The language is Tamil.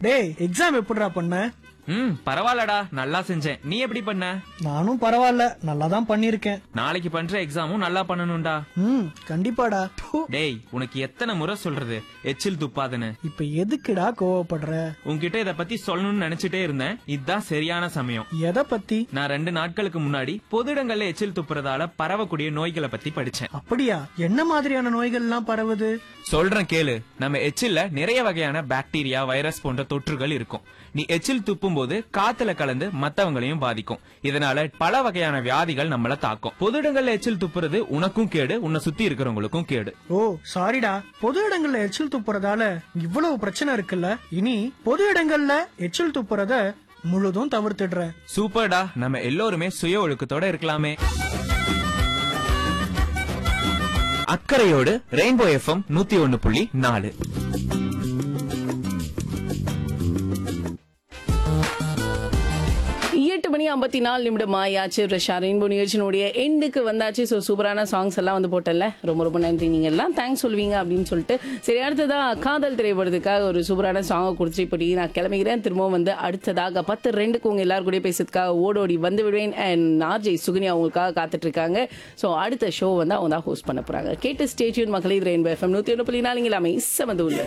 டேய் எக்ஸாம் எப்படிடா பண்ண ம் பரவாயில்லடா நல்லா செஞ்சேன் நீ எப்படி பண்ண நானும் பரவாயில்ல நல்லா தான் பண்ணிருக்கேன் நாளைக்கு பண்ற எக்ஸாமும் நல்லா பண்ணணும்டா ம் கண்டிப்பாடா ப்பு. டேய் உனக்கு எத்தனை முறை சொல்றது எச்சில் துப்பாதுன்னு இப்ப எதுக்குடா கோவப்படுற உன்கிட்ட இத பத்தி சொல்லணும்னு நினைச்சிட்டே இருந்தேன் இதுதான் சரியான சமயம் எதை பத்தி நான் ரெண்டு நாட்களுக்கு முன்னாடி பொது இடங்கள்ல எச்சில் துப்புறதால பரவக்கூடிய நோய்களை பத்தி படிச்சேன் அப்படியா என்ன மாதிரியான நோய்கள்லாம் பரவுது சொல்றேன் கேளு நம்ம எச்சில்ல நிறைய வகையான பாக்டீரியா வைரஸ் போன்ற தொற்றுகள் இருக்கும் நீ எச்சில் துப்பும் போது காத்துல கலந்து மத்தவங்களையும் பாதிக்கும் இதனால பல வகையான வியாதிகள் நம்மள தாக்கும் பொது இடங்கள்ல எச்சில் துப்புறது உனக்கும் கேடு உன்னை சுத்தி இருக்கிறவங்களுக்கும் கேடு ஓ சாரிடா பொது இடங்கள்ல எச்சில் துப்புறதால இவ்வளவு பிரச்சனை இருக்குல்ல இனி பொது இடங்கள்ல எச்சில் துப்புறத முழுதும் தவிர்த்துடுறேன் சூப்பர்டா நம்ம எல்லோருமே சுய ஒழுக்கத்தோட இருக்கலாமே அக்கறையோடு ரெயின்போ எஃப்எம் நூத்தி ஒன்னு புள்ளி நாலு எட்டு மணி ஐம்பத்தி நாலு நிமிடம் ஆயாச்சு ரஷா ரெயின்போ நிகழ்ச்சியினுடைய எண்டுக்கு வந்தாச்சு ஸோ சூப்பரான சாங்ஸ் எல்லாம் வந்து போட்டல ரொம்ப ரொம்ப நன்றி நீங்க எல்லாம் தேங்க்ஸ் சொல்லுவீங்க அப்படின்னு சொல்லிட்டு சரி அடுத்ததா காதல் திரைப்படத்துக்காக ஒரு சூப்பரான சாங்கை கொடுத்து இப்படி நான் கிளம்புகிறேன் திரும்பவும் வந்து அடுத்ததாக பத்து ரெண்டுக்கு உங்க எல்லாரும் கூட பேசுறதுக்காக ஓடோடி வந்து விடுவேன் அண்ட் ஆர்ஜே சுகனி அவங்களுக்காக காத்துட்டு இருக்காங்க ஸோ அடுத்த ஷோ வந்து அவங்க தான் ஹோஸ்ட் பண்ண போறாங்க கேட்டு ஸ்டேட்யூன் மகளிர் ரெயின்போ எஃப்எம் நூத்தி ஒன்று புள்ளி நாலு இங்கே எல்லாமே செமந்து உள்ள